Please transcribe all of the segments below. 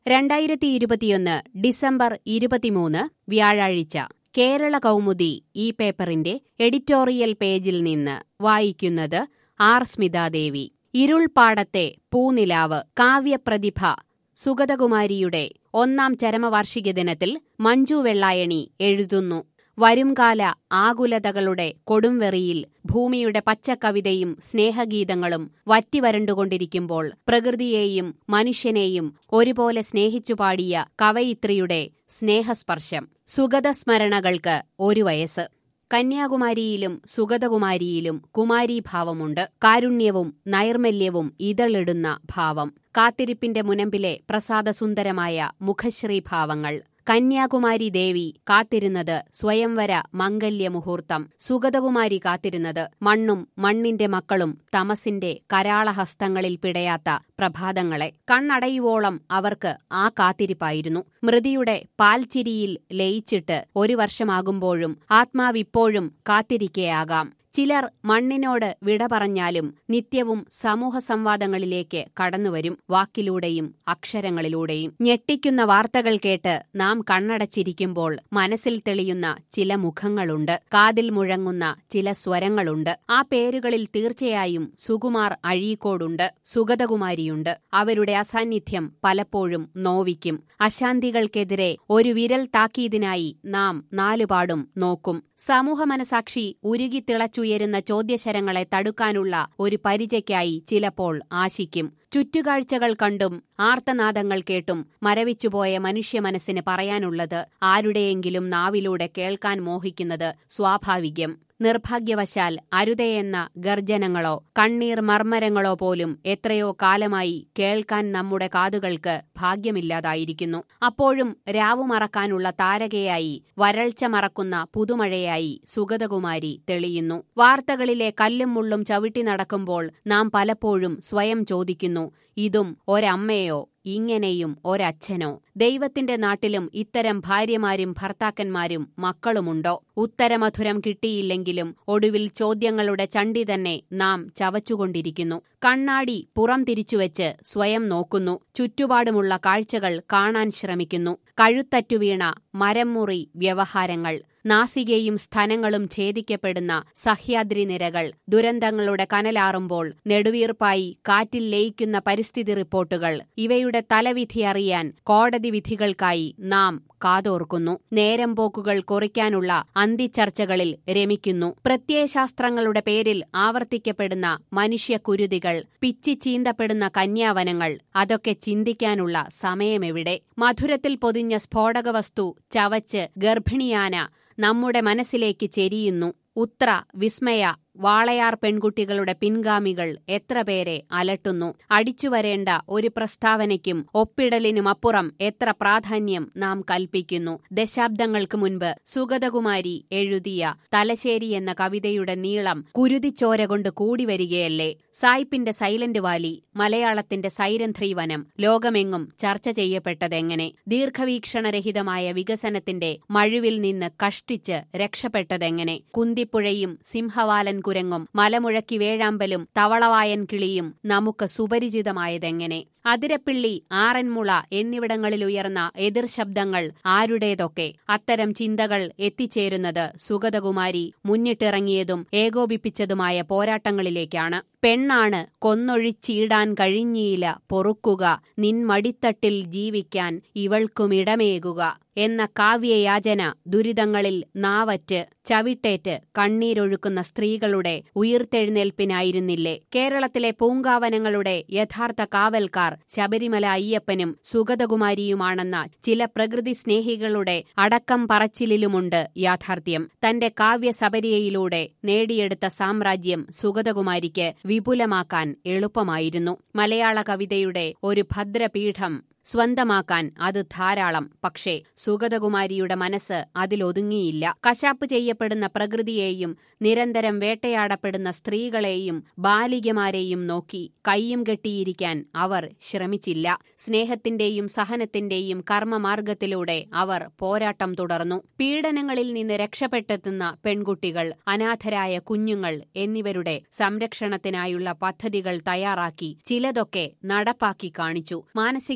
രണ്ടായിരത്തി ഇരുപത്തിയൊന്ന് ഡിസംബർ ഇരുപത്തിമൂന്ന് വ്യാഴാഴ്ച കേരള കൗമുദി ഈ പേപ്പറിന്റെ എഡിറ്റോറിയൽ പേജിൽ നിന്ന് വായിക്കുന്നത് ആർ സ്മിതാദേവി ഇരുൾപാടത്തെ പൂനിലാവ് കാവ്യപ്രതിഭ സുഗതകുമാരിയുടെ ഒന്നാം ചരമവാർഷിക ദിനത്തിൽ മഞ്ജു വെള്ളായണി എഴുതുന്നു വരുംകാല ആകുലതകളുടെ കൊടുംവെറിയിൽ ഭൂമിയുടെ പച്ചക്കവിതയും സ്നേഹഗീതങ്ങളും വറ്റിവരണ്ടുകൊണ്ടിരിക്കുമ്പോൾ പ്രകൃതിയെയും മനുഷ്യനെയും ഒരുപോലെ സ്നേഹിച്ചു പാടിയ കവയിത്രിയുടെ സ്നേഹസ്പർശം സുഗതസ്മരണകൾക്ക് ഒരു വയസ്സ് കന്യാകുമാരിയിലും സുഗതകുമാരിയിലും കുമാരീഭാവമുണ്ട് കാരുണ്യവും നൈർമല്യവും ഇതളിടുന്ന ഭാവം കാത്തിരിപ്പിന്റെ മുനമ്പിലെ പ്രസാദസുന്ദരമായ മുഖശ്രീഭാവങ്ങൾ കന്യാകുമാരി ദേവി കാത്തിരുന്നത് സ്വയംവര മംഗല്യ മുഹൂർത്തം സുഗതകുമാരി കാത്തിരുന്നത് മണ്ണും മണ്ണിന്റെ മക്കളും തമസിന്റെ കരാളഹസ്തങ്ങളിൽ പിടയാത്ത പ്രഭാതങ്ങളെ കണ്ണടയുവോളം അവർക്ക് ആ കാത്തിരിപ്പായിരുന്നു മൃതിയുടെ പാൽച്ചിരിയിൽ ലയിച്ചിട്ട് ഒരു വർഷമാകുമ്പോഴും ആത്മാവിപ്പോഴും കാത്തിരിക്കയാകാം ചിലർ മണ്ണിനോട് വിട പറഞ്ഞാലും നിത്യവും സമൂഹ സംവാദങ്ങളിലേക്ക് കടന്നുവരും വാക്കിലൂടെയും അക്ഷരങ്ങളിലൂടെയും ഞെട്ടിക്കുന്ന വാർത്തകൾ കേട്ട് നാം കണ്ണടച്ചിരിക്കുമ്പോൾ മനസ്സിൽ തെളിയുന്ന ചില മുഖങ്ങളുണ്ട് കാതിൽ മുഴങ്ങുന്ന ചില സ്വരങ്ങളുണ്ട് ആ പേരുകളിൽ തീർച്ചയായും സുകുമാർ അഴീക്കോടുണ്ട് സുഗതകുമാരിയുണ്ട് അവരുടെ അസാന്നിധ്യം പലപ്പോഴും നോവിക്കും അശാന്തികൾക്കെതിരെ ഒരു വിരൽ താക്കീതിനായി നാം നാലുപാടും നോക്കും സമൂഹ മനസാക്ഷി ഉരുകിത്തിളച്ചുയരുന്ന ചോദ്യശരങ്ങളെ തടുക്കാനുള്ള ഒരു പരിചയ്ക്കായി ചിലപ്പോൾ ആശിക്കും ചുറ്റുകാഴ്ചകൾ കണ്ടും ആർത്തനാദങ്ങൾ കേട്ടും മരവിച്ചുപോയ മനുഷ്യ മനസ്സിന് പറയാനുള്ളത് ആരുടെയെങ്കിലും നാവിലൂടെ കേൾക്കാൻ മോഹിക്കുന്നത് സ്വാഭാവികം നിർഭാഗ്യവശാൽ അരുതയെന്ന ഗർജനങ്ങളോ കണ്ണീർ മർമ്മരങ്ങളോ പോലും എത്രയോ കാലമായി കേൾക്കാൻ നമ്മുടെ കാതുകൾക്ക് ഭാഗ്യമില്ലാതായിരിക്കുന്നു അപ്പോഴും രാവു മറക്കാനുള്ള താരകയായി വരൾച്ച മറക്കുന്ന പുതുമഴയായി സുഗതകുമാരി തെളിയുന്നു വാർത്തകളിലെ കല്ലും മുള്ളും ചവിട്ടി നടക്കുമ്പോൾ നാം പലപ്പോഴും സ്വയം ചോദിക്കുന്നു ഇതും ഒരമ്മയോ ഇങ്ങനെയും ഒരച്ഛനോ ദൈവത്തിന്റെ നാട്ടിലും ഇത്തരം ഭാര്യമാരും ഭർത്താക്കന്മാരും മക്കളുമുണ്ടോ ഉത്തരമധുരം കിട്ടിയില്ലെങ്കിലും ഒടുവിൽ ചോദ്യങ്ങളുടെ ചണ്ടി തന്നെ നാം ചവച്ചുകൊണ്ടിരിക്കുന്നു കണ്ണാടി പുറം തിരിച്ചുവെച്ച് സ്വയം നോക്കുന്നു ചുറ്റുപാടുമുള്ള കാഴ്ചകൾ കാണാൻ ശ്രമിക്കുന്നു കഴുത്തറ്റുവീണ മരംമുറി വ്യവഹാരങ്ങൾ നാസികയും സ്ഥനങ്ങളും ഛേദിക്കപ്പെടുന്ന സഹ്യാദ്രി നിരകൾ ദുരന്തങ്ങളുടെ കനലാറുമ്പോൾ നെടുവീർപ്പായി കാറ്റിൽ ലയിക്കുന്ന പരിസ്ഥിതി റിപ്പോർട്ടുകൾ ഇവയുടെ തലവിധി അറിയാൻ കോടതി വിധികൾക്കായി നാം കാതോർക്കുന്നു നേരം പോക്കുകൾ കുറിക്കാനുള്ള അന്തിച്ചർച്ചകളിൽ രമിക്കുന്നു പ്രത്യയശാസ്ത്രങ്ങളുടെ പേരിൽ ആവർത്തിക്കപ്പെടുന്ന മനുഷ്യക്കുരുതികൾ പിച്ചി ചീന്തപ്പെടുന്ന കന്യാവനങ്ങൾ അതൊക്കെ ചിന്തിക്കാനുള്ള സമയമെവിടെ മധുരത്തിൽ പൊതിഞ്ഞ സ്ഫോടകവസ്തു ചവച്ച് ഗർഭിണിയാന നമ്മുടെ മനസ്സിലേക്ക് ചെരിയുന്നു ഉത്ര വിസ്മയ വാളയാർ പെൺകുട്ടികളുടെ പിൻഗാമികൾ എത്ര പേരെ അലട്ടുന്നു അടിച്ചുവരേണ്ട ഒരു പ്രസ്താവനയ്ക്കും ഒപ്പിടലിനുമപ്പുറം എത്ര പ്രാധാന്യം നാം കൽപ്പിക്കുന്നു ദശാബ്ദങ്ങൾക്ക് മുൻപ് സുഗതകുമാരി എഴുതിയ തലശ്ശേരി എന്ന കവിതയുടെ നീളം കുരുതിച്ചോര കൊണ്ട് കൂടി വരികയല്ലേ സായിപ്പിന്റെ സൈലന്റ് വാലി മലയാളത്തിന്റെ സൈരന്ധ്രി വനം ലോകമെങ്ങും ചർച്ച ചെയ്യപ്പെട്ടതെങ്ങനെ ദീർഘവീക്ഷണരഹിതമായ വികസനത്തിന്റെ മഴുവിൽ നിന്ന് കഷ്ടിച്ച് രക്ഷപ്പെട്ടതെങ്ങനെ കുന്തിപ്പുഴയും സിംഹവാലൻ കുരങ്ങും മലമുഴക്കി വേഴാമ്പലും തവളവായൻ കിളിയും നമുക്ക് സുപരിചിതമായതെങ്ങനെ അതിരപ്പിള്ളി ആറന്മുള എന്നിവിടങ്ങളിൽ ഉയർന്ന എതിർ ശബ്ദങ്ങൾ ആരുടേതൊക്കെ അത്തരം ചിന്തകൾ എത്തിച്ചേരുന്നത് സുഗതകുമാരി മുന്നിട്ടിറങ്ങിയതും ഏകോപിപ്പിച്ചതുമായ പോരാട്ടങ്ങളിലേക്കാണ് പെണ്ണാണ് കൊന്നൊഴിച്ചീടാൻ കഴിഞ്ഞില്ല പൊറുക്കുക നിൻ മടിത്തട്ടിൽ ജീവിക്കാൻ ഇവൾക്കുമിടമേകുക എന്ന കാവ്യയാചന ദുരിതങ്ങളിൽ നാവറ്റ് ചവിട്ടേറ്റ് കണ്ണീരൊഴുക്കുന്ന സ്ത്രീകളുടെ ഉയിർത്തെഴുന്നേൽപ്പിനായിരുന്നില്ലേ കേരളത്തിലെ പൂങ്കാവനങ്ങളുടെ യഥാർത്ഥ കാവൽക്കാർ ശബരിമല അയ്യപ്പനും സുഗതകുമാരിയുമാണെന്ന ചില പ്രകൃതി സ്നേഹികളുടെ അടക്കം പറച്ചിലിലുമുണ്ട് യാഥാർത്ഥ്യം തന്റെ കാവ്യസബരിയയിലൂടെ നേടിയെടുത്ത സാമ്രാജ്യം സുഗതകുമാരിക്ക് വിപുലമാക്കാൻ എളുപ്പമായിരുന്നു മലയാള കവിതയുടെ ഒരു ഭദ്രപീഠം സ്വന്തമാക്കാൻ അത് ധാരാളം പക്ഷേ സുഗതകുമാരിയുടെ മനസ്സ് അതിലൊതുങ്ങിയില്ല കശാപ്പ് ചെയ്യപ്പെടുന്ന പ്രകൃതിയെയും നിരന്തരം വേട്ടയാടപ്പെടുന്ന സ്ത്രീകളെയും ബാലികമാരെയും നോക്കി കയ്യും കെട്ടിയിരിക്കാൻ അവർ ശ്രമിച്ചില്ല സ്നേഹത്തിന്റെയും സഹനത്തിന്റെയും കർമ്മമാർഗത്തിലൂടെ അവർ പോരാട്ടം തുടർന്നു പീഡനങ്ങളിൽ നിന്ന് രക്ഷപ്പെട്ടെത്തുന്ന പെൺകുട്ടികൾ അനാഥരായ കുഞ്ഞുങ്ങൾ എന്നിവരുടെ സംരക്ഷണത്തിനായുള്ള പദ്ധതികൾ തയ്യാറാക്കി ചിലതൊക്കെ നടപ്പാക്കി കാണിച്ചു മാനസികാരോഗ്യ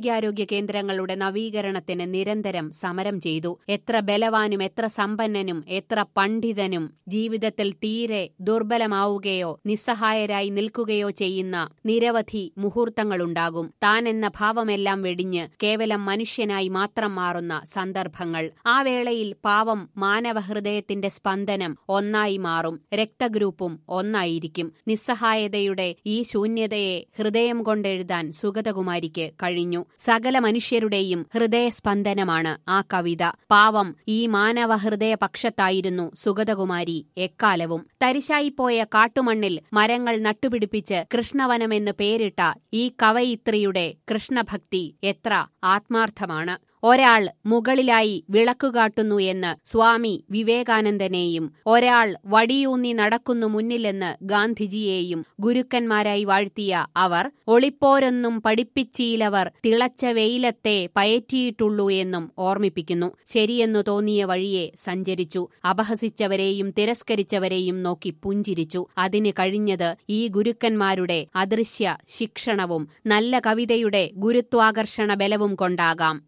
കേന്ദ്രങ്ങളുടെ നവീകരണത്തിന് നിരന്തരം സമരം ചെയ്തു എത്ര ബലവാനും എത്ര സമ്പന്നനും എത്ര പണ്ഡിതനും ജീവിതത്തിൽ തീരെ ദുർബലമാവുകയോ നിസ്സഹായരായി നിൽക്കുകയോ ചെയ്യുന്ന നിരവധി മുഹൂർത്തങ്ങളുണ്ടാകും താൻ എന്ന ഭാവമെല്ലാം വെടിഞ്ഞ് കേവലം മനുഷ്യനായി മാത്രം മാറുന്ന സന്ദർഭങ്ങൾ ആ വേളയിൽ പാവം മാനവഹൃദയത്തിന്റെ സ്പന്ദനം ഒന്നായി മാറും രക്തഗ്രൂപ്പും ഒന്നായിരിക്കും നിസ്സഹായതയുടെ ഈ ശൂന്യതയെ ഹൃദയം കൊണ്ടെഴുതാൻ സുഗതകുമാരിക്ക് കഴിഞ്ഞു സകല മനുഷ്യരുടെയും ഹൃദയസ്പന്ദനമാണ് ആ കവിത പാവം ഈ മാനവഹൃദയ പക്ഷത്തായിരുന്നു സുഗതകുമാരി എക്കാലവും തരിശായിപ്പോയ കാട്ടുമണ്ണിൽ മരങ്ങൾ നട്ടുപിടിപ്പിച്ച് കൃഷ്ണവനമെന്ന് പേരിട്ട ഈ കവയിത്രിയുടെ കൃഷ്ണഭക്തി എത്ര ആത്മാർത്ഥമാണ് ഒരാൾ മുകളിലായി വിളക്കുകാട്ടുന്നു എന്ന് സ്വാമി വിവേകാനന്ദനെയും ഒരാൾ വടിയൂന്നി നടക്കുന്നു മുന്നിലെന്ന് ഗാന്ധിജിയെയും ഗുരുക്കന്മാരായി വാഴ്ത്തിയ അവർ ഒളിപ്പോരൊന്നും പഠിപ്പിച്ചീലവർ തിളച്ച വെയിലത്തെ പയറ്റിയിട്ടുള്ളൂ എന്നും ഓർമ്മിപ്പിക്കുന്നു ശരിയെന്നു തോന്നിയ വഴിയെ സഞ്ചരിച്ചു അപഹസിച്ചവരെയും തിരസ്കരിച്ചവരെയും നോക്കി പുഞ്ചിരിച്ചു അതിന് കഴിഞ്ഞത് ഈ ഗുരുക്കന്മാരുടെ അദൃശ്യ ശിക്ഷണവും നല്ല കവിതയുടെ ഗുരുത്വാകർഷണ ബലവും കൊണ്ടാകാം